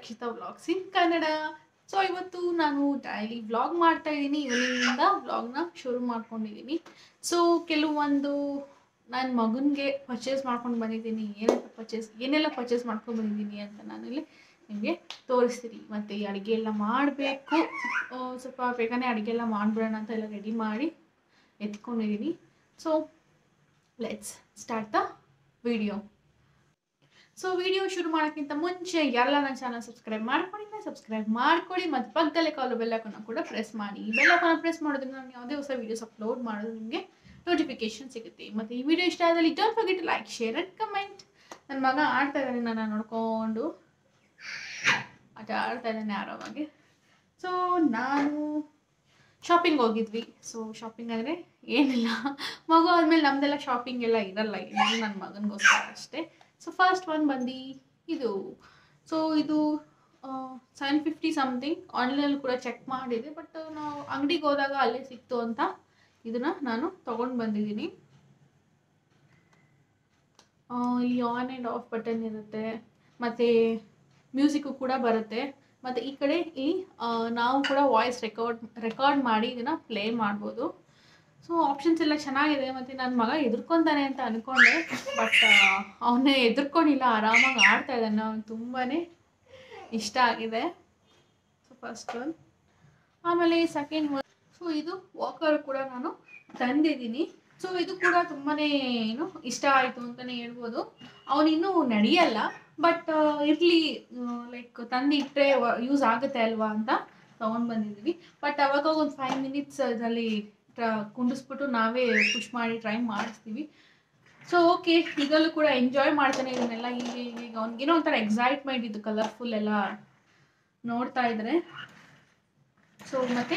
Rakshita vlogs in Kannada so ಇವತ್ತು ನಾನು daily vlog ಮಾಡ್ತಾ ಇದ್ದೀನಿ ಇವನಿಂದ ವ್ಲಾಗ್ನ ಶುರು ಮಾಡ್ಕೊಂಡಿದ್ದೀನಿ ಸೊ ಕೆಲವೊಂದು ನನ್ನ ಮಗನಿಗೆ ಪರ್ಚೇಸ್ ಮಾಡ್ಕೊಂಡು ಬಂದಿದ್ದೀನಿ ಏನೆಲ್ಲ ಪರ್ಚೇಸ್ ಏನೆಲ್ಲ ಪರ್ಚೇಸ್ ಮಾಡ್ಕೊಂಡು ಬಂದಿದ್ದೀನಿ ಅಂತ ನಾನು ಇಲ್ಲಿ ನಿಮಗೆ ತೋರಿಸ್ತೀನಿ ಮತ್ತು ಈ ಅಡುಗೆ ಎಲ್ಲ ಮಾಡಬೇಕು ಸ್ವಲ್ಪ ಬೇಗನೆ ಅಡುಗೆ ಎಲ್ಲ ಮಾಡಿಬಿಡೋಣ ಅಂತ ಎಲ್ಲ ರೆಡಿ ಮಾಡಿ ಎತ್ಕೊಂಡಿದ್ದೀನಿ so let's start the video so video ಶುರು ಮಾಡೋಕ್ಕಿಂತ ಮುಂಚೆ ಎಲ್ಲ ನನ್ನ ಚಾನಲ್ ಸಬ್ಸ್ಕ್ರೈಬ್ ಮಾಡ್ಕೊಂಡಿದ್ದೆ ಸಬ್ಸ್ಕ್ರೈಬ್ ಮಾಡ್ಕೊಳ್ಳಿ ಮತ್ತು ಪಕ್ಕದಲ್ಲೇ ಕಾಲು ಬೆಲ್ಲಕ್ಕನ್ನು ಕೂಡ ಪ್ರೆಸ್ ಮಾಡಿ ಈ ಬೆಲ್ಲಕ್ಕನ್ನು ಪ್ರೆಸ್ ಮಾಡೋದ್ರಿಂದ ನಾನು ಯಾವುದೇ ಹೊಸ ವೀಡಿಯೋಸ್ ಅಪ್ಲೋಡ್ ಮಾಡೋದು ನಿಮಗೆ ನೋಟಿಫಿಕೇಶನ್ ಸಿಗುತ್ತೆ ಮತ್ತು ಈ ವಿಡಿಯೋ ಇಷ್ಟ ಆದಲ್ಲಿ don't forget like share and comment ನನ್ನ ಮಗ ಆಡ್ತಾ ಇದ್ದಾನೆ ನಾನು ನೋಡ್ಕೊಂಡು ಆಟ ಆಡ್ತಾ ಇದ್ದಾನೆ ಆರಾಮಾಗಿ ಸೊ ನಾನು ಶಾಪಿಂಗ್ ಹೋಗಿದ್ವಿ ಸೊ ಶಾಪಿಂಗ್ ಅಂದರೆ ಏನಿಲ್ಲ ಮಗು ಆದಮೇಲೆ ನಮ್ಮದೆಲ್ಲ ಶಾಪಿಂಗ್ ಎಲ್ಲ ಇರಲ್ಲ ಇದು ನನ್ನ ಮಗನಿಗೋಸ್ಕರ ಅಷ್ಟೇ ಸೊ ಫಸ್ಟ್ ಒನ್ ಬಂದು ಇದು ಸೊ ಇದು ಸೆವೆನ್ ಫಿಫ್ಟಿ ಸಮಥಿಂಗ್ ಆನ್ಲೈನಲ್ಲಿ ಕೂಡ ಚೆಕ್ ಮಾಡಿದೆ ಬಟ್ ನಾವು ಅಂಗಡಿಗೆ ಹೋದಾಗ ಅಲ್ಲೇ ಸಿಕ್ತು ಅಂತ ಇದನ್ನು ನಾನು ತೊಗೊಂಡು ಬಂದಿದ್ದೀನಿ ಇಲ್ಲಿ ಆನ್ ಆ್ಯಂಡ್ ಆಫ್ ಬಟನ್ ಇರುತ್ತೆ ಮತ್ತು ಮ್ಯೂಸಿಕ್ಕು ಕೂಡ ಬರುತ್ತೆ ಮತ್ತು ಈ ಕಡೆ ಈ ನಾವು ಕೂಡ ವಾಯ್ಸ್ ರೆಕಾರ್ಡ್ ರೆಕಾರ್ಡ್ ಮಾಡಿ ಇದನ್ನು ಪ್ಲೇ ಮಾಡ್ಬೋದು ಸೊ ಆಪ್ಷನ್ಸ್ ಎಲ್ಲ ಚೆನ್ನಾಗಿದೆ ಮತ್ತು ನನ್ನ ಮಗ ಎದುರ್ಕೊತಾನೆ ಅಂತ ಅಂದ್ಕೊಂಡೆ ಬಟ್ ಅವನೇ ಎದುರ್ಕೊಂಡಿಲ್ಲ ಆರಾಮಾಗಿ ಆಡ್ತಾ ಇದ್ದಾನೆ ಅವ್ನು ತುಂಬಾ ಇಷ್ಟ ಆಗಿದೆ ಸೊ ಫಸ್ಟ್ ಒನ್ ಆಮೇಲೆ ಸೆಕೆಂಡ್ ಒನ್ ಸೊ ಇದು ವಾಕರ್ ಕೂಡ ನಾನು ತಂದಿದ್ದೀನಿ ಸೊ ಇದು ಕೂಡ ತುಂಬಾ ಏನು ಇಷ್ಟ ಆಯಿತು ಅಂತಲೇ ಹೇಳ್ಬೋದು ಅವನಿನ್ನೂ ನಡೆಯಲ್ಲ ಬಟ್ ಇರಲಿ ಲೈಕ್ ತಂದು ಇಟ್ಟರೆ ಯೂಸ್ ಆಗುತ್ತೆ ಅಲ್ವಾ ಅಂತ ತೊಗೊಂಡು ಬಂದಿದ್ದೀವಿ ಬಟ್ ಅವಾಗ ಒಂದು ಫೈವ್ ಮಿನಿಟ್ಸ್ ಇದರಲ್ಲಿ ಕುಂಡಿಸ್ಬಿಟ್ಟು ನಾವೇ ಪುಷ್ ಮಾಡಿ ಟ್ರೈ ಮಾಡಿಸ್ತೀವಿ ಸೊ ಓಕೆ ಈಗಲೂ ಕೂಡ ಎಂಜಾಯ್ ಮಾಡ್ತಾನೆ ಇದನ್ನೆಲ್ಲ ಈಗ ಈಗ ಅವ್ನಿಗೇನೋ ಒಂಥರ ಎಕ್ಸೈಟ್ಮೆಂಟ್ ಇದು ಕಲರ್ಫುಲ್ ಎಲ್ಲ ನೋಡ್ತಾ ಇದ್ರೆ ಸೊ ಮತ್ತು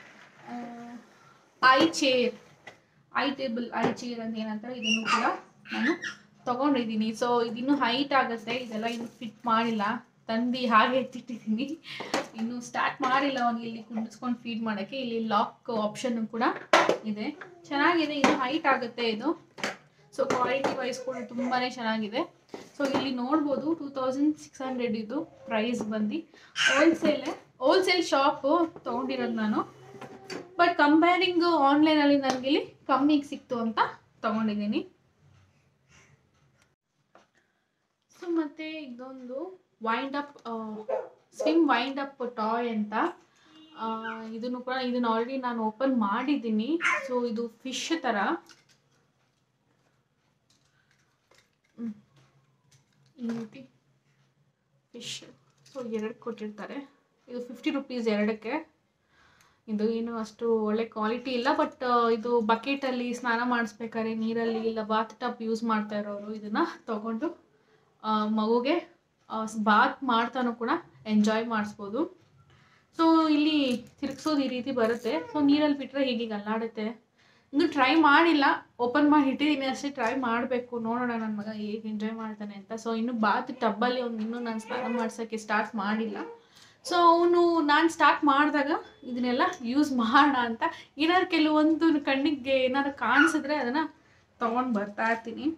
high chair high table high chair ಅಂತ ಏನಂತಾರೆ ಇದನ್ನು ಕೂಡ ನಾನು ತೊಗೊಂಡಿದ್ದೀನಿ ಸೊ ಇದಿನ್ನೂ ಹೈಟ್ ಆಗುತ್ತೆ ಇದೆಲ್ಲ ಇನ್ನು ಫಿಟ್ ಮಾಡಿಲ್ಲ ತಂದು ಹಾಗೆ ಎತ್ತಿಟ್ಟಿದ್ದೀನಿ ಇನ್ನು ಸ್ಟಾರ್ಟ್ ಮಾಡಿಲ್ಲ ಅವನಿಗೆ ಇಲ್ಲಿ ಕುಂಡಿಸ್ಕೊಂಡು ಫೀಡ್ ಮಾಡೋಕ್ಕೆ ಇಲ್ಲಿ ಲಾಕ್ ಆಪ್ಷನ್ನು ಕೂಡ ಇದೆ ಚೆನ್ನಾಗಿದೆ ಇದು ಹೈಟ್ ಆಗುತ್ತೆ ಇದು ಸೊ ಕ್ವಾಲಿಟಿ ವೈಸ್ ಕೂಡ ತುಂಬಾ ಚೆನ್ನಾಗಿದೆ ಸೊ ಇಲ್ಲಿ ನೋಡ್ಬೋದು ಟೂ ತೌಸಂಡ್ ಸಿಕ್ಸ್ ಹಂಡ್ರೆಡ್ ಇದು ಪ್ರೈಸ್ ಬಂದು ಹೋಲ್ಸೇಲೆ ಹೋಲ್ಸೇಲ್ ಶಾಪು ತೊಗೊಂಡಿರೋದು ನಾನು ಬಟ್ ಕಂಪೇರಿಂಗ್ ಆನ್ಲೈನಲ್ಲಿ ನನಗೆ ಇಲ್ಲಿ ಕಮ್ಮಿಗೆ ಸಿಕ್ತು ಅಂತ ತೊಗೊಂಡಿದ್ದೀನಿ ಸೊ ಮತ್ತು ಇದೊಂದು wind up swim wind up toy ಅಂತ ಇದನ್ನು ಕೂಡ ಇದನ್ನು ಆಲ್ರೆಡಿ ನಾನು ಓಪನ್ ಮಾಡಿದ್ದೀನಿ ಸೊ ಇದು ಫಿಶ್ ಥರ ಈ ರೀತಿ ಫಿಶ್ ಸೊ ಎರಡು ಕೊಟ್ಟಿರ್ತಾರೆ ಇದು ಫಿಫ್ಟಿ ರುಪೀಸ್ ಎರಡಕ್ಕೆ ಇದು ಏನು ಅಷ್ಟು ಒಳ್ಳೆ ಕ್ವಾಲಿಟಿ ಇಲ್ಲ ಬಟ್ ಇದು ಬಕೆಟಲ್ಲಿ ಸ್ನಾನ ಮಾಡಿಸ್ಬೇಕಾದ್ರೆ ನೀರಲ್ಲಿ ಇಲ್ಲ ಬಾತ್ ಟಪ್ ಯೂಸ್ ಮಾಡ್ತಾ ಇರೋರು ಇದನ್ನು ತಗೊಂಡು ಮಗುಗೆ ಬಾತ್ ಮಾಡ್ತಾನೂ ಕೂಡ ಎಂಜಾಯ್ ಮಾಡಿಸ್ಬೋದು ಸೊ ಇಲ್ಲಿ ತಿರುಗಿಸೋದು ಈ ರೀತಿ ಬರುತ್ತೆ ಸೊ ನೀರಲ್ಲಿ ಬಿಟ್ಟರೆ ಹೀಗೆ ಅಲ್ಲಾಡುತ್ತೆ ಇನ್ನು ಟ್ರೈ ಮಾಡಿಲ್ಲ ಓಪನ್ ಮಾಡಿ ಇಟ್ಟಿದ್ದೀನಿ ಅಷ್ಟೇ ಟ್ರೈ ಮಾಡಬೇಕು ನೋಡೋಣ ನನ್ನ ಮಗ ಹೇಗೆ ಎಂಜಾಯ್ ಮಾಡ್ತಾನೆ ಅಂತ ಸೊ ಇನ್ನು ಬಾತ್ ಟಬ್ಬಲ್ಲಿ ಅವ್ನು ಇನ್ನೂ ನಾನು ಸ್ನಾನ ಮಾಡ್ಸೋಕ್ಕೆ ಸ್ಟಾರ್ಟ್ ಮಾಡಿಲ್ಲ ಸೊ ಅವನು ನಾನು ಸ್ಟಾರ್ಟ್ ಮಾಡಿದಾಗ ಇದನ್ನೆಲ್ಲ ಯೂಸ್ ಮಾಡೋಣ ಅಂತ ಏನಾದ್ರು ಕೆಲವೊಂದು ಕಣ್ಣಿಗೆ ಏನಾದ್ರು ಕಾಣಿಸಿದ್ರೆ ಅದನ್ನು ತೊಗೊಂಡು ಬರ್ತಾ ಇರ್ತೀನಿ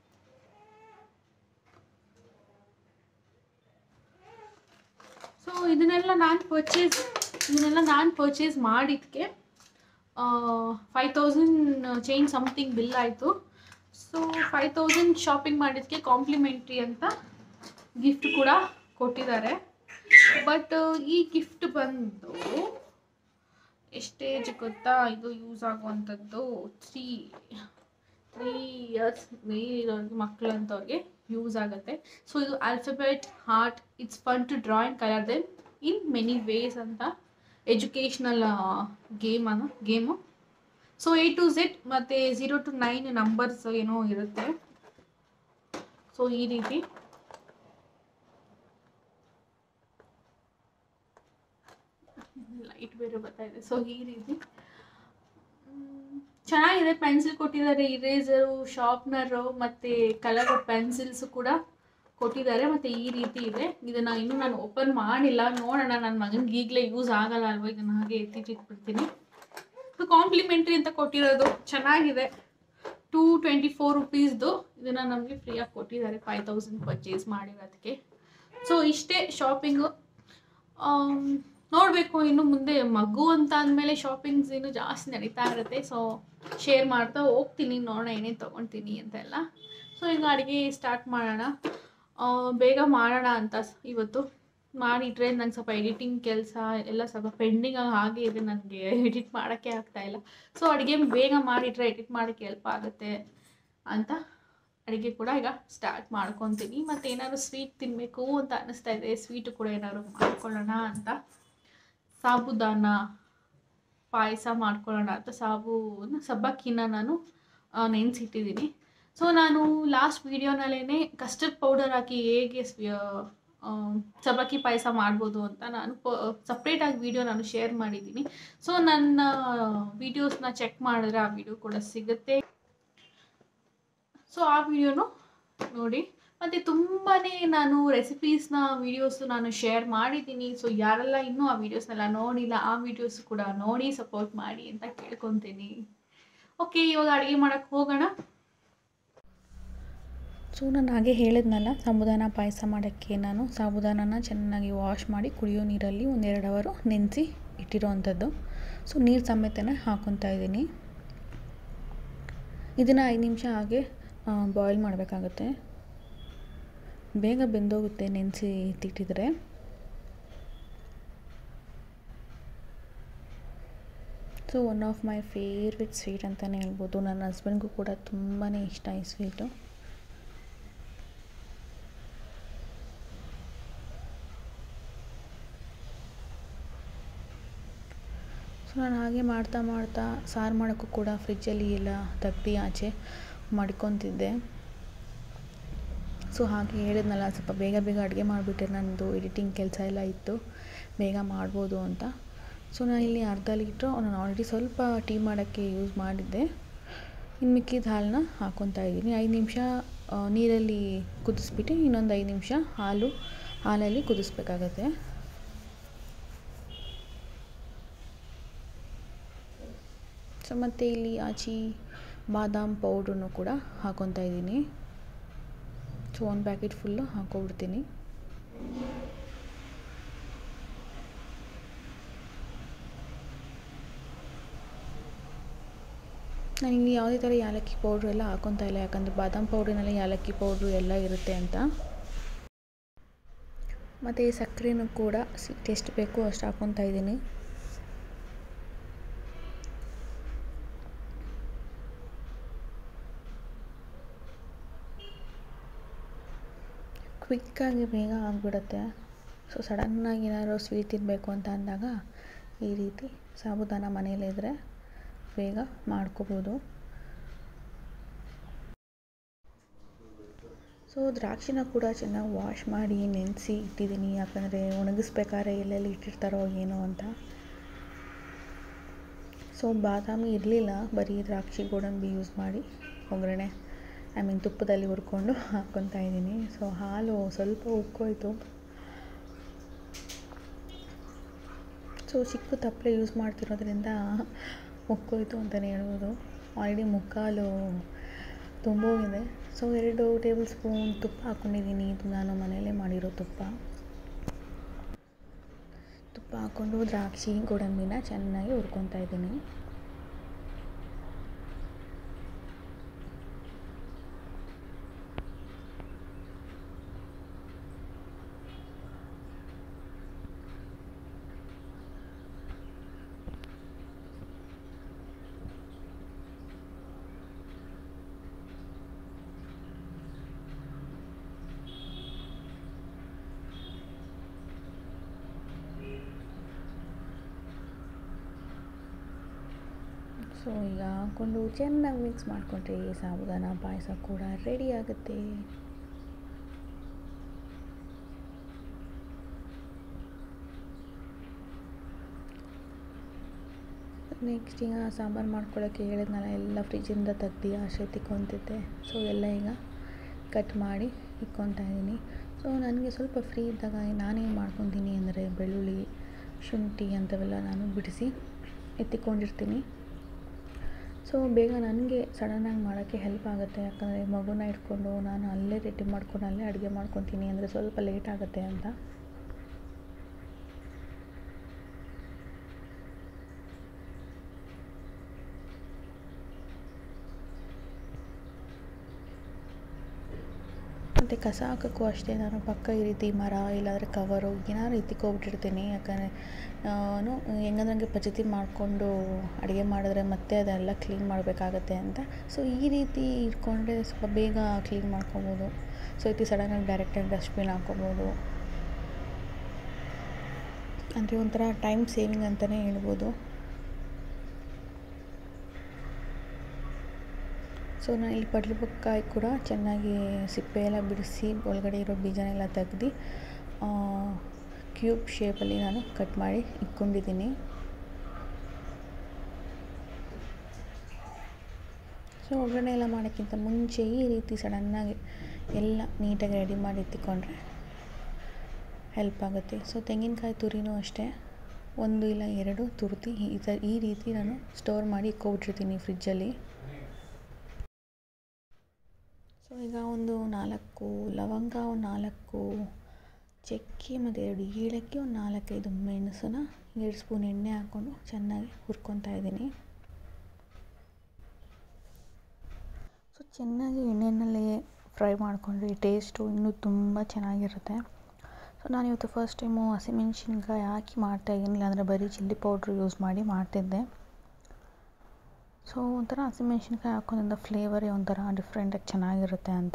ಸೊ ಇದನ್ನೆಲ್ಲ ನಾನು ಪರ್ಚೇಸ್ ಇದನ್ನೆಲ್ಲ ನಾನು ಪರ್ಚೇಸ್ ಮಾಡಿದ್ದಕ್ಕೆ five thousand change something bill ಆಯಿತು ಸೊ ಫೈವ್ ತೌಸಂಡ್ ಶಾಪಿಂಗ್ ಮಾಡಿದ್ದಕ್ಕೆ ಕಾಂಪ್ಲಿಮೆಂಟ್ರಿ ಅಂತ ಗಿಫ್ಟ್ ಕೂಡ ಕೊಟ್ಟಿದ್ದಾರೆ ಬಟ್ ಈ ಗಿಫ್ಟ್ ಬಂದು ಎಷ್ಟೇಜ್ ಗೊತ್ತಾ ಇದು ಯೂಸ್ ಆಗುವಂಥದ್ದು ತ್ರೀ ತ್ರೀ ಇಯರ್ಸ್ ಮೇಲಿರೋರಿಗೆ ಮಕ್ಕಳಂತವ್ರಿಗೆ ಯೂಸ್ ಆಗುತ್ತೆ ಸೊ ಇದು alphabet heart it's fun to draw and colour then in many ways ಅಂತ ಎಜುಕೇಷ್ನಲ್ ಗೇಮ್ ಅನ್ನು game so A to Z ಮತ್ತು ಝೀರೋ ಟು ನೈನ್ ನಂಬರ್ಸ್ ಏನೋ ಇರುತ್ತೆ ಸೊ ಈ ರೀತಿ ಲೈಟ್ ಬೇರೆ ಬರ್ತಾ ಇದೆ ಸೊ ಈ ರೀತಿ ಚೆನ್ನಾಗಿದೆ ಪೆನ್ಸಿಲ್ ಕೊಟ್ಟಿದ್ದಾರೆ ಇರೇಸರು ಶಾರ್ಪ್ನರು ಮತ್ತು ಕಲರ್ ಪೆನ್ಸಿಲ್ಸು ಕೂಡ ಕೊಟ್ಟಿದ್ದಾರೆ ಮತ್ತು ಈ ರೀತಿ ಇದೆ ಇದನ್ನು ಇನ್ನೂ ನಾನು ಓಪನ್ ಮಾಡಿಲ್ಲ ನೋಡೋಣ ನನ್ನ ಮಗನಿಗೆ ಈಗಲೇ ಯೂಸ್ ಆಗಲ್ಲ ಅಲ್ವಾ ಇದನ್ನು ಹಾಗೆ ಎತ್ತಿಟ್ಟಿಟ್ಬಿಡ್ತೀನಿ ಸೊ ಕಾಂಪ್ಲಿಮೆಂಟ್ರಿ ಅಂತ ಕೊಟ್ಟಿರೋದು ಚೆನ್ನಾಗಿದೆ ಟೂ ಟ್ವೆಂಟಿ ಫೋರ್ ರುಪೀಸ್ದು ಇದನ್ನು ನಮಗೆ ಫ್ರೀಯಾಗಿ ಕೊಟ್ಟಿದ್ದಾರೆ ಫೈವ್ ತೌಸಂಡ್ ಪರ್ಚೇಸ್ ಮಾಡಿರೋದಕ್ಕೆ ಸೊ ಇಷ್ಟೇ ಶಾಪಿಂಗು ನೋಡಬೇಕು ಇನ್ನು ಮುಂದೆ ಮಗು ಅಂತ ಅಂದಮೇಲೆ ಶಾಪಿಂಗ್ಸ್ ಇನ್ನೂ ಜಾಸ್ತಿ ನಡೀತಾ ಇರುತ್ತೆ ಸೊ ಶೇರ್ ಮಾಡ್ತಾ ಹೋಗ್ತೀನಿ ನೋಡೋಣ ಏನೇನು ತೊಗೊಳ್ತೀನಿ ಅಂತೆಲ್ಲ ಸೊ ಈಗ ಅಡುಗೆ ಸ್ಟಾರ್ಟ್ ಮಾಡೋಣ ಆ, ಬೇಗ ಮಾಡೋಣ ಅಂತ ಸ್- ಇವತ್ತು ಮಾಡಿಟ್ರೆ ನಂಗೆ ಸ್ವಲ್ಪ ಎಡಿಟಿಂಗ್ ಕೆಲಸ ಎಲ್ಲ ಸ್ವಲ್ಪ ಪೆಂಡಿಂಗ್ ಹಾಗೆ ಇದೆ ನನಗೆ ಎಡಿಟ್ ಮಾಡೋಕ್ಕೆ ಆಗ್ತಾಯಿಲ್ಲ ಸೊ ಅಡುಗೆ ಬೇಗ ಮಾಡಿಟ್ರೆ ಎಡಿಟ್ ಮಾಡೋಕ್ಕೆ ಹೆಲ್ಪ್ ಆಗುತ್ತೆ ಅಂತ ಅಡುಗೆ ಕೂಡ ಈಗ ಸ್ಟಾರ್ಟ್ ಮಾಡ್ಕೊತೀನಿ ಮತ್ತು ಏನಾದ್ರು ಸ್ವೀಟ್ ತಿನ್ನಬೇಕು ಅಂತ ಅನ್ನಿಸ್ತಾ ಇದೆ ಸ್ವೀಟು ಕೂಡ ಏನಾದ್ರು ಮಾಡ್ಕೊಳ್ಳೋಣ ಅಂತ ಸಾಬುದಾನ ಪಾಯಸ ಮಾಡ್ಕೊಳ್ಳೋಣ ಅಂತ ಸಾಬುನ ಸಬ್ಬಕ್ಕಿನ ನಾನು ನೆನೆಸಿಟ್ಟಿದ್ದೀನಿ ಸೊ ನಾನು ಲಾಸ್ಟ್ ವೀಡಿಯೋನಲ್ಲೇ ಕಸ್ಟರ್ಡ್ ಪೌಡರ್ ಹಾಕಿ ಹೇಗೆ ಸ್ವ- ಆ, ಸಬ್ಬಕ್ಕಿ ಪಾಯಸ ಮಾಡ್ಬೋದು ಅಂತ ನಾನು ಸಪ್ರೇಟಾಗಿ ವಿಡಿಯೋ ನಾನು ಶೇರ್ ಮಾಡಿದ್ದೀನಿ ಸೊ ನನ್ನ ವೀಡಿಯೋಸ್ನ ಚೆಕ್ ಮಾಡಿದ್ರೆ ಆ ವಿಡಿಯೋ ಕೂಡ ಸಿಗುತ್ತೆ ಸೊ ಆ ವಿಡಿಯೋನು ನೋಡಿ ಮತ್ತು ತುಂಬಾ ನಾನು ರೆಸಿಪೀಸ್ನ ವೀಡಿಯೋಸು ನಾನು ಶೇರ್ ಮಾಡಿದ್ದೀನಿ ಸೊ ಯಾರೆಲ್ಲ ಇನ್ನೂ ಆ ವೀಡಿಯೋಸ್ನೆಲ್ಲ ನೋಡಿಲ್ಲ ಆ ವೀಡಿಯೋಸ್ ಕೂಡ ನೋಡಿ ಸಪೋರ್ಟ್ ಮಾಡಿ ಅಂತ ಕೇಳ್ಕೊತೀನಿ ಓಕೆ ಇವಾಗ ಅಡುಗೆ ಮಾಡೋಕ್ಕೆ ಹೋಗೋಣ ಸೊ ನಾನು ಹಾಗೆ ಹೇಳಿದ್ನಲ್ಲ ಸಾಬುದಾನ ಪಾಯಸ ಮಾಡೋಕ್ಕೆ ನಾನು ಸಾಬುದಾನನ ಚೆನ್ನಾಗಿ ವಾಶ್ ಮಾಡಿ ಕುಡಿಯೋ ನೀರಲ್ಲಿ ಒಂದೆರಡು ಅವರು ನೆನೆಸಿ ಇಟ್ಟಿರೋ ಅಂಥದ್ದು ಸೊ ನೀರು ಸಮೇತನೇ ಹಾಕ್ಕೊತಾ ಇದ್ದೀನಿ ಇದನ್ನು ಐದು ನಿಮಿಷ ಹಾಗೆ ಬಾಯ್ಲ್ ಮಾಡಬೇಕಾಗುತ್ತೆ ಬೇಗ ಬೆಂದೋಗುತ್ತೆ ನೆನೆಸಿ ಇಟ್ಟಿಟ್ಟಿದ್ರೆ so one of my favourite sweet ಅಂತಲೇ ಹೇಳ್ಬೋದು ನನ್ನ ಹಸ್ಬೆಂಡ್ಗೂ ಕೂಡ ತುಂಬಾ ಇಷ್ಟ ಈ ಸ್ವೀಟು ಸೊ ನಾನು ಹಾಗೆ ಮಾಡ್ತಾ ಮಾಡ್ತಾ ಸಾರು ಮಾಡೋಕ್ಕೂ ಕೂಡ ಫ್ರಿಜ್ಜಲ್ಲಿ ಎಲ್ಲ ತೆಗ್ದು ಆಚೆ ಮಡ್ಕೊತಿದ್ದೆ ಸೊ ಹಾಗೆ ಹೇಳಿದ್ನಲ್ಲ ಸ್ವಲ್ಪ ಬೇಗ ಬೇಗ ಅಡುಗೆ ಮಾಡಿಬಿಟ್ಟೆ ನನ್ನದು ಎಡಿಟಿಂಗ್ ಕೆಲಸ ಎಲ್ಲ ಇತ್ತು ಬೇಗ ಮಾಡ್ಬೋದು ಅಂತ ಸೊ ನಾನು ಇಲ್ಲಿ ಅರ್ಧ ಲೀಟ್ರು ನಾನು ಆಲ್ರೆಡಿ ಸ್ವಲ್ಪ ಟೀ ಮಾಡೋಕ್ಕೆ ಯೂಸ್ ಮಾಡಿದ್ದೆ ಇನ್ನು ಮಿಕ್ಕಿದ ಹಾಲನ್ನ ಹಾಕ್ಕೊತಾ ಇದ್ದೀನಿ ಐದು ನಿಮಿಷ ನೀರಲ್ಲಿ ಕುದಿಸ್ಬಿಟ್ಟು ಇನ್ನೊಂದು ಐದು ನಿಮಿಷ ಹಾಲು ಹಾಲಲ್ಲಿ ಕುದಿಸ್ಬೇಕಾಗತ್ತೆ ಸೊ ಮತ್ತು ಇಲ್ಲಿ ಆಚಿ ಬಾದಾಮ್ ಪೌಡ್ರನ್ನು ಕೂಡ ಹಾಕ್ಕೊತಾ ಇದ್ದೀನಿ ಸೊ ಒಂದು ಪ್ಯಾಕೆಟ್ ಫುಲ್ಲು ಹಾಕ್ಕೊಬಿಡ್ತೀನಿ ನಾನಿಲ್ಲಿ ಯಾವುದೇ ಥರ ಯಾಲಕ್ಕಿ ಪೌಡ್ರು ಎಲ್ಲ ಹಾಕ್ಕೊತಾ ಇಲ್ಲ ಯಾಕಂದರೆ ಬಾದಾಮ್ ಪೌಡ್ರಿನಲ್ಲಿ ಯಾಲಕ್ಕಿ ಪೌಡ್ರು ಎಲ್ಲ ಇರುತ್ತೆ ಅಂತ ಮತ್ತು ಈ ಸಕ್ಕರೆನೂ ಕೂಡ ಸ್ವೀಟ್ ಎಷ್ಟು ಬೇಕೋ ಅಷ್ಟು ಹಾಕ್ಕೊತಾ ಇದ್ದೀನಿ ಕ್ವಿಕ್ಕಾಗಿ ಬೇಗ ಆಗಿಬಿಡುತ್ತೆ ಸೊ ಸಡನ್ನಾಗಿ ಏನಾದ್ರು ಸ್ವೀಟ್ ತಿನ್ನಬೇಕು ಅಂತ ಅಂದಾಗ ಈ ರೀತಿ ಸಾಬುದಾನ ಮನೇಲಿದ್ದರೆ ಬೇಗ ಮಾಡ್ಕೋಬೋದು ಸೊ ದ್ರಾಕ್ಷಿನ ಕೂಡ ಚೆನ್ನಾಗಿ ವಾಶ್ ಮಾಡಿ ನೆನೆಸಿ ಇಟ್ಟಿದ್ದೀನಿ ಯಾಕಂದರೆ ಒಣಗಿಸ್ಬೇಕಾದ್ರೆ ಎಲ್ಲೆಲ್ಲಿ ಇಟ್ಟಿರ್ತಾರೋ ಏನೋ ಅಂತ ಸೊ ಬಾದಾಮಿ ಇರಲಿಲ್ಲ ಬರೀ ದ್ರಾಕ್ಷಿ ಗೋಡಂಬಿ ಯೂಸ್ ಮಾಡಿ ಒಗ್ಗರಣೆ ಐ ಮೀನ್ ತುಪ್ಪದಲ್ಲಿ ಹುರ್ಕೊಂಡು ಹಾಕ್ಕೊತಾ ಇದ್ದೀನಿ ಸೊ ಹಾಲು ಸ್ವಲ್ಪ ಉಕ್ಕೋಯ್ತು ಸೊ ಚಿಕ್ಕ ತಪ್ಪಲೆ ಯೂಸ್ ಮಾಡ್ತಿರೋದ್ರಿಂದ ಉಕ್ಕೋಯ್ತು ಅಂತಲೇ ಹೇಳ್ಬೋದು ಆಲ್ರೆಡಿ ಮುಕ್ಕಾಲು ತುಂಬೋಗಿದೆ ಸೊ ಎರಡು ಟೇಬಲ್ ಸ್ಪೂನ್ ತುಪ್ಪ ಹಾಕ್ಕೊಂಡಿದ್ದೀನಿ ಇದು ನಾನು ಮನೆಯಲ್ಲೇ ಮಾಡಿರೋ ತುಪ್ಪ ತುಪ್ಪ ಹಾಕ್ಕೊಂಡು ದ್ರಾಕ್ಷಿ ಗೋಡಂಬಿನ ಚೆನ್ನಾಗಿ ಹುರ್ಕೊತಾ ಇದ್ದೀನಿ ಸೊ ಈಗ ಹಾಕ್ಕೊಂಡು ಚೆನ್ನಾಗಿ ಮಿಕ್ಸ್ ಮಾಡಿಕೊಂಡ್ರೆ ಸಾಬುದಾನ ಪಾಯಸ ಕೂಡ ರೆಡಿ ಆಗುತ್ತೆ ನೆಕ್ಸ್ಟ್ ಈಗ ಸಾಂಬಾರು ಮಾಡ್ಕೊಳ್ಳೋಕ್ಕೆ ಹೇಳಿದ್ನಲ್ಲ ಎಲ್ಲ ಫ್ರಿಜ್ಜಿಂದ ತೆಗ್ದು ಆಚೆ ತಿಕ್ಕೊಂತಿದ್ದೆ ಸೊ ಎಲ್ಲ ಈಗ ಕಟ್ ಮಾಡಿ ಇಕ್ಕೊತಾ ಇದ್ದೀನಿ ಸೊ ನನಗೆ ಸ್ವಲ್ಪ ಫ್ರೀ ಇದ್ದಾಗ ನಾನೇನು ಮಾಡ್ಕೊತೀನಿ ಅಂದರೆ ಬೆಳ್ಳುಳ್ಳಿ ಶುಂಠಿ ಅಂಥವೆಲ್ಲ ನಾನು ಬಿಡಿಸಿ ಎತ್ತಿಕೊಂಡಿರ್ತೀನಿ ಸೊ ಬೇಗ ನನಗೆ ಸಡನ್ನಾಗಿ ಮಾಡೋಕ್ಕೆ ಹೆಲ್ಪ್ ಆಗುತ್ತೆ ಯಾಕಂದರೆ ಮಗುನ ಇಟ್ಕೊಂಡು ನಾನು ಅಲ್ಲೇ ರೆಡಿ ಮಾಡ್ಕೊಂಡು ಅಲ್ಲೇ ಅಡುಗೆ ಮಾಡ್ಕೊತೀನಿ ಅಂದರೆ ಸ್ವಲ್ಪ ಲೇಟ್ ಆಗುತ್ತೆ ಅಂತ ಮತ್ತು ಕಸ ಹಾಕೋಕ್ಕೂ ಅಷ್ಟೇ ನಾನು ಪಕ್ಕ ಈ ರೀತಿ ಮರ ಇಲ್ಲಾಂದರೆ ಕವರು ಏನಾದ್ರು ಎತ್ತಿಕ್ಕೋಗ್ಬಿಟ್ಟಿರ್ತೀನಿ ಯಾಕಂದರೆ ನಾನು ಹೆಂಗಂದ್ರೆ ನನಗೆ ಪಚತಿ ಮಾಡಿಕೊಂಡು ಅಡುಗೆ ಮಾಡಿದ್ರೆ ಮತ್ತೆ ಅದೆಲ್ಲ ಕ್ಲೀನ್ ಮಾಡಬೇಕಾಗತ್ತೆ ಅಂತ ಸೊ ಈ ರೀತಿ ಇಟ್ಕೊಂಡ್ರೆ ಸ್ವಲ್ಪ ಬೇಗ ಕ್ಲೀನ್ ಮಾಡ್ಕೊಬೋದು ಸೊ ಈ ರೀತಿ ಸಡನ್ನಾಗಿ ಡೈರೆಕ್ಟಾಗಿ ಡಸ್ಟ್ಬಿನ್ ಹಾಕ್ಕೊಬೋದು ಅಂದರೆ ಒಂಥರ ಟೈಮ್ ಸೇವಿಂಗ್ ಅಂತಲೇ ಹೇಳ್ಬೋದು ಸೊ ನಾನು ಇಲ್ಲಿ ಪಡ್ಲುಬಕ್ಕಾಯಿ ಕೂಡ ಚೆನ್ನಾಗಿ ಸಿಪ್ಪೆ ಎಲ್ಲ ಬಿಡಿಸಿ ಒಳಗಡೆ ಇರೋ ಬೀಜನೆಲ್ಲ ತೆಗ್ದು ಕ್ಯೂಬ್ ಶೇಪಲ್ಲಿ ನಾನು ಕಟ್ ಮಾಡಿ ಇಟ್ಕೊಂಡಿದ್ದೀನಿ ಸೊ ಒಗ್ಗರಣೆ ಎಲ್ಲ ಮಾಡೋಕ್ಕಿಂತ ಮುಂಚೆ ಈ ರೀತಿ ಸಡನ್ನಾಗಿ ಎಲ್ಲ ನೀಟಾಗಿ ರೆಡಿ ಮಾಡಿ ಎತ್ತಿಕೊಂಡ್ರೆ ಹೆಲ್ಪ್ ಆಗುತ್ತೆ ಸೊ ತೆಂಗಿನಕಾಯಿ ತುರಿನೂ ಅಷ್ಟೇ ಒಂದು ಇಲ್ಲ ಎರಡು ತುರ್ತಿ ಈ ಥರ ಈ ರೀತಿ ನಾನು ಸ್ಟೋರ್ ಮಾಡಿ ಇಟ್ಕೊಬಿಟ್ಟಿರ್ತೀನಿ ಫ್ರಿಜ್ಜಲ್ಲಿ ಸೊ ಈಗ ಒಂದು ನಾಲ್ಕು ಲವಂಗ ಒಂದು ನಾಲ್ಕು ಚಕ್ಕೆ ಮತ್ತು ಎರಡು ಏಲಕ್ಕಿ ಒಂದು ನಾಲ್ಕೈದು ಮೆಣಸನ್ನ ಎರಡು ಸ್ಪೂನ್ ಎಣ್ಣೆ ಹಾಕ್ಕೊಂಡು ಚೆನ್ನಾಗಿ ಹುರ್ಕೊತಾ ಇದ್ದೀನಿ ಸೊ ಚೆನ್ನಾಗಿ ಎಣ್ಣೆಯಲ್ಲೇ ಫ್ರೈ ಮಾಡಿಕೊಂಡ್ರೆ ಟೇಸ್ಟು ಇನ್ನೂ ತುಂಬ ಚೆನ್ನಾಗಿರುತ್ತೆ ಸೊ ನಾನಿವತ್ತು ಫಸ್ಟ್ ಟೈಮು ಹಸಿಮೆಣ್ಸಿನ್ಕಾಯಿ ಹಾಕಿ ಮಾಡ್ತಾಯಿದ್ದೀನಿ ಇಲ್ಲಾಂದರೆ ಬರೀ ಚಿಲ್ಲಿ ಪೌಡ್ರ್ ಯೂಸ್ ಮಾಡಿ ಮಾಡ್ತಿದ್ದೆ ಸೊ ಒಂಥರ ಹಸಿಮೆಣ್ಸಿನ್ಕಾಯಿ ಹಾಕೋದ್ರಿಂದ ಫ್ಲೇವರೇ ಒಂಥರ ಡಿಫ್ರೆಂಟಾಗಿ ಚೆನ್ನಾಗಿರುತ್ತೆ ಅಂತ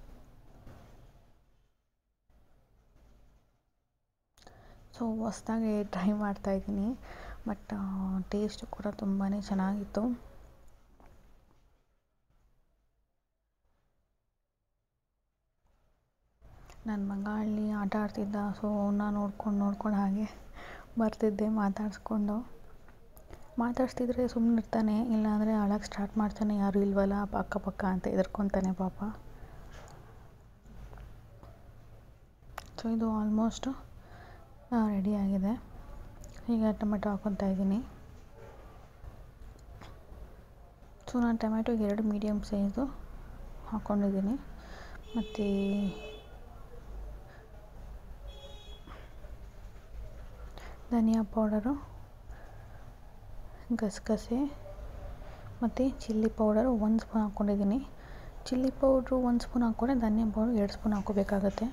ಸೊ ಹೊಸ್ದಾಗಿ ಟ್ರೈ ಮಾಡ್ತಾಯಿದ್ದೀನಿ ಬಟ್ ಟೇಸ್ಟು ಕೂಡ ತುಂಬಾ ಚೆನ್ನಾಗಿತ್ತು ನನ್ನ ಮಗ ಅಲ್ಲಿ ಆಟ ಆಡ್ತಿದ್ದ ಸೊ ಅವನ್ನ ನೋಡ್ಕೊಂಡು ನೋಡ್ಕೊಂಡು ಹಾಗೆ ಬರ್ತಿದ್ದೆ ಮಾತಾಡಿಸ್ಕೊಂಡು ಮಾತಾಡ್ಸ್ತಿದ್ರೆ ಸುಮ್ಮನೆ ಇರ್ತಾನೆ ಇಲ್ಲಾಂದರೆ ಅಳಕ್ಕೆ ಸ್ಟಾರ್ಟ್ ಮಾಡ್ತಾನೆ ಯಾರೂ ಇಲ್ವಲ್ಲ ಅಕ್ಕಪಕ್ಕ ಅಂತ ಹೆದರ್ಕೊತಾನೆ ಪಾಪ ಸೊ ಇದು ಆಲ್ಮೋಸ್ಟು ರೆಡಿ ಆಗಿದೆ ಈಗ ಟೊಮೆಟೊ ಹಾಕ್ಕೊತಾ ಇದ್ದೀನಿ ಸೊ ನಾನು ಟೊಮೆಟೊಗೆ ಎರಡು ಮೀಡಿಯಮ್ ಸೈಜು ಹಾಕ್ಕೊಂಡಿದ್ದೀನಿ ಮತ್ತು ಧನಿಯಾ ಪೌಡರು ಗಸಗಸೆ ಮತ್ತು ಚಿಲ್ಲಿ ಪೌಡರು ಒಂದು ಸ್ಪೂನ್ ಹಾಕ್ಕೊಂಡಿದ್ದೀನಿ ಚಿಲ್ಲಿ ಪೌಡ್ರು ಒಂದು ಸ್ಪೂನ್ ಹಾಕ್ಕೊಂಡ್ರೆ ಧನಿಯಾ ಪೌಡ್ರು ಎರಡು ಸ್ಪೂನ್ ಹಾಕ್ಕೋಬೇಕಾಗತ್ತೆ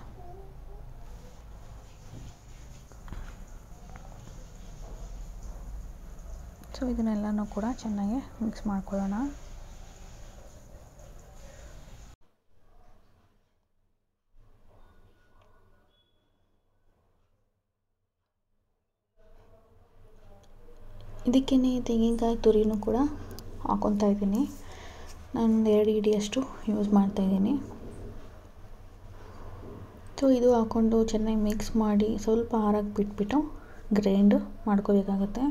ಸೊ ಇದನ್ನೆಲ್ಲನೂ ಕೂಡ ಚೆನ್ನಾಗಿ ಮಿಕ್ಸ್ ಮಾಡ್ಕೊಳ್ಳೋಣ ಇದಕ್ಕೇ ತೆಂಗಿನಕಾಯಿ ತುರಿನೂ ಕೂಡ ಹಾಕ್ಕೊತಾ ಇದ್ದೀನಿ ನಾನು ಎರಡು ಹಿಡಿಯಷ್ಟು ಯೂಸ್ ಮಾಡ್ತಾಯಿದ್ದೀನಿ ಸೊ ಇದು ಹಾಕ್ಕೊಂಡು ಚೆನ್ನಾಗಿ ಮಿಕ್ಸ್ ಮಾಡಿ ಸ್ವಲ್ಪ ಆರಕ್ಕೆ ಬಿಟ್ಬಿಟ್ಟು ಗ್ರೈಂಡ್ ಮಾಡ್ಕೋಬೇಕಾಗತ್ತೆ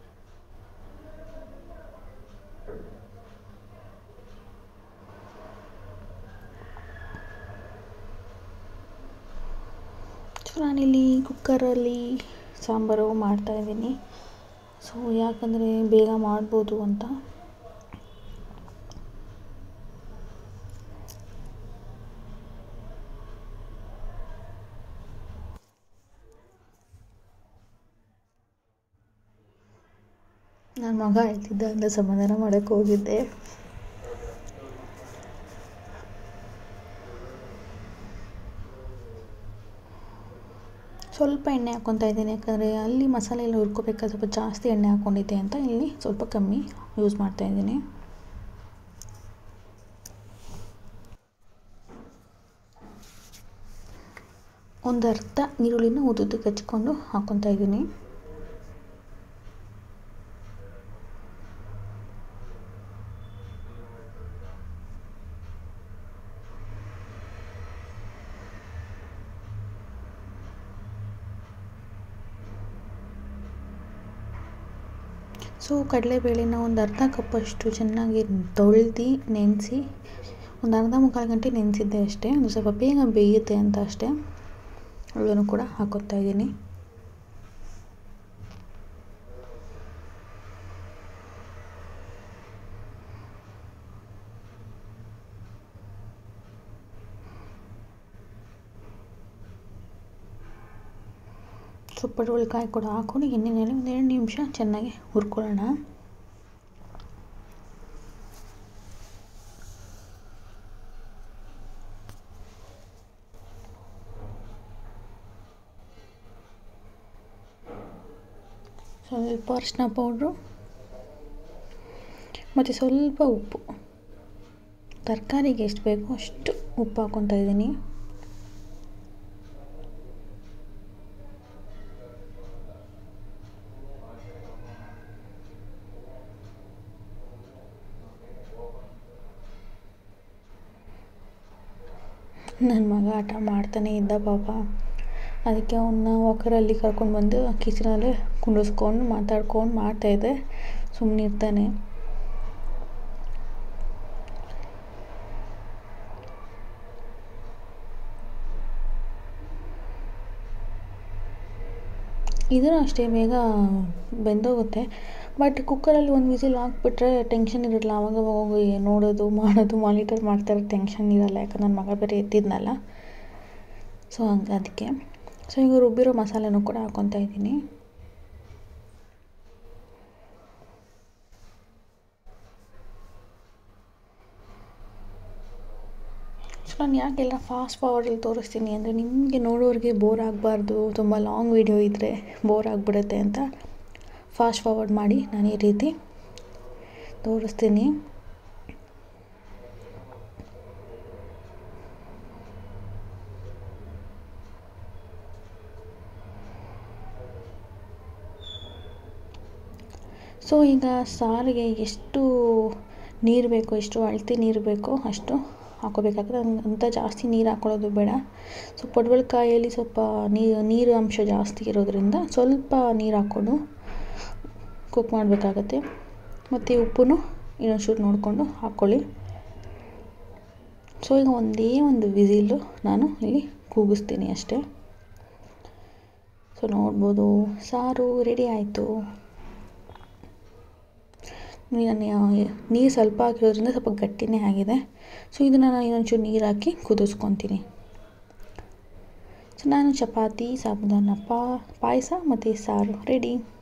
ಸೊ ನಾನಿಲ್ಲಿ ಕುಕ್ಕರಲ್ಲಿ ಸಾಂಬಾರು ಮಾಡ್ತಾಯಿದ್ದೀನಿ ಸೊ ಯಾಕಂದರೆ ಬೇಗ ಮಾಡ್ಬೋದು ಅಂತ ನನ್ನ ಮಗ ಹೇಳ್ತಿದ್ದ ಅಂತ ಸಮಾಧಾನ ಮಾಡೋಕ್ಕೆ ಹೋಗಿದ್ದೆ ಸ್ವಲ್ಪ ಎಣ್ಣೆ ಹಾಕ್ಕೊತಾ ಇದ್ದೀನಿ ಯಾಕಂದರೆ ಅಲ್ಲಿ ಮಸಾಲೆ ಎಲ್ಲ ಹುರ್ಕೋಬೇಕಾದ್ರೆ ಸ್ವಲ್ಪ ಜಾಸ್ತಿ ಎಣ್ಣೆ ಹಾಕ್ಕೊಂಡಿದ್ದೆ ಅಂತ ಇಲ್ಲಿ ಸ್ವಲ್ಪ ಕಮ್ಮಿ ಯೂಸ್ ಮಾಡ್ತಾಯಿದ್ದೀನಿ ಒಂದು ಅರ್ಧ ಈರುಳ್ಳಿನ ಉದ್ದುದ್ದಕ್ಕೆ ಹಚ್ಕೊಂಡು ಹಾಕ್ಕೊತಾ ಇದ್ದೀನಿ ಸೊ ಕಡಲೆಬೇಳೆನ ಒಂದು ಅರ್ಧ ಕಪ್ಪಷ್ಟು ಚೆನ್ನಾಗಿ ತೊಳೆದು ನೆನೆಸಿ ಒಂದು ಅರ್ಧ ಮುಕ್ಕಾಲು ಗಂಟೆ ನೆನೆಸಿದ್ದೆ ಅಷ್ಟೇ ಅದು ಸ್ವಲ್ಪ ಬೇಗ ಬೇಯುತ್ತೆ ಅಂತ ಅಷ್ಟೇ ಅದನ್ನು ಕೂಡ ಹಾಕೋತಾ ಇದ್ದೀನಿ ಸ್ವಲ್ಪ ಕಾಯಿ ಕೂಡ ಹಾಕ್ಕೊಂಡು ಎಣ್ಣೆಯಲ್ಲಿ ಒಂದು ಎರಡು ನಿಮಿಷ ಚೆನ್ನಾಗಿ ಹುರ್ಕೊಳ್ಳೋಣ ಸ್ವಲ್ಪ ಅರಿಶಿನ ಪೌಡ್ರು ಮತ್ತು ಸ್ವಲ್ಪ ಉಪ್ಪು ತರಕಾರಿಗೆ ಎಷ್ಟು ಬೇಕೋ ಅಷ್ಟು ಉಪ್ಪು ಹಾಕ್ಕೊತಾ ಇದ್ದೀನಿ ನನ್ನ ಮಗ ಆಟ ಮಾಡ್ತಾನೆ ಇದ್ದ ಪಾಪ ಅದಕ್ಕೆ ಅವನ್ನ ವಾಕರಲ್ಲಿ ಕರ್ಕೊಂಡು ಬಂದು ಕಿಚನಲ್ಲೇ ಕುಂಡಿಸ್ಕೊಂಡು ಮಾತಾಡ್ಕೊಂಡು ಮಾಡ್ತಾಯಿದ್ದೆ ಸುಮ್ಮನೆ ಇರ್ತಾನೆ ಇದೂ ಅಷ್ಟೇ ಬೇಗ ಬೆಂದೋಗುತ್ತೆ ಬಟ್ ಕುಕ್ಕರಲ್ಲಿ ಒಂದು ವಿಸಿಲ್ ಹಾಕ್ಬಿಟ್ರೆ ಟೆನ್ಷನ್ ಇರಲ್ಲ ಆವಾಗ ಹೋಗಿ ನೋಡೋದು ಮಾಡೋದು ಮಾನಿಟರ್ ಮಾಡ್ತಾರೆ ಟೆನ್ಷನ್ ಇರಲ್ಲ ಯಾಕಂದ್ರೆ ನನ್ನ ಮಗ ಬೇರೆ ಎತ್ತಿದ್ನಲ್ಲ ಸೊ ಹಂಗೆ ಅದಕ್ಕೆ ಸೊ ಈಗ ರುಬ್ಬಿರೋ ಮಸಾಲೆನೂ ಕೂಡ ಹಾಕ್ಕೊತಾ ಇದ್ದೀನಿ ಸೊ ನಾನು ಯಾಕೆಲ್ಲ ಫಾಸ್ಟ್ ಫಾರ್ವರ್ಡಲ್ಲಿ ತೋರಿಸ್ತೀನಿ ಅಂದರೆ ನಿಮಗೆ ನೋಡೋರಿಗೆ ಬೋರ್ ಆಗಬಾರ್ದು ತುಂಬ ಲಾಂಗ್ ವೀಡಿಯೋ ಇದ್ದರೆ ಬೋರ್ ಆಗಿಬಿಡುತ್ತೆ ಅಂತ ಫಾಸ್ಟ್ ಫಾರ್ವರ್ಡ್ ಮಾಡಿ ನಾನು ಈ ರೀತಿ ತೋರಿಸ್ತೀನಿ ಸೊ ಈಗ ಸಾರಿಗೆ ಎಷ್ಟು ನೀರು ಬೇಕೋ ಎಷ್ಟು ಅಳತೆ ನೀರು ಬೇಕೋ ಅಷ್ಟು ಹಾಕೋಬೇಕಾಗ್ತದೆ ಅಂತ ಜಾಸ್ತಿ ನೀರು ಹಾಕ್ಕೊಳ್ಳೋದು ಬೇಡ ಸೊ ಪಡವಲಕಾಯಲ್ಲಿ ಸ್ವಲ್ಪ ನೀರು ನೀರು ಅಂಶ ಜಾಸ್ತಿ ಇರೋದ್ರಿಂದ ಸ್ವಲ್ಪ ನೀರು ಹಾಕ್ಕೊಂಡು ಕುಕ್ ಮಾಡಬೇಕಾಗತ್ತೆ ಮತ್ತು ಉಪ್ಪು ಇನ್ನೊಂಚೂರು ನೋಡಿಕೊಂಡು ಹಾಕ್ಕೊಳ್ಳಿ ಸೊ ಈಗ ಒಂದೇ ಒಂದು ವಿಸಿಲು ನಾನು ಇಲ್ಲಿ ಕೂಗಿಸ್ತೀನಿ ಅಷ್ಟೇ ಸೊ ನೋಡ್ಬೋದು ಸಾರು ರೆಡಿ ಆಯಿತು ನಾನು ನೀರು ಸ್ವಲ್ಪ ಹಾಕಿರೋದ್ರಿಂದ ಸ್ವಲ್ಪ ಗಟ್ಟಿನೇ ಆಗಿದೆ ಸೊ ಇದನ್ನು ನಾನು ಇನ್ನೊಂಚೂರು ನೀರು ಹಾಕಿ ಕುದಿಸ್ಕೊತೀನಿ ಸೊ ನಾನು ಚಪಾತಿ ಸಾಬುದಾನ ಪಾ ಪಾಯಸ ಮತ್ತು ಸಾರು ರೆಡಿ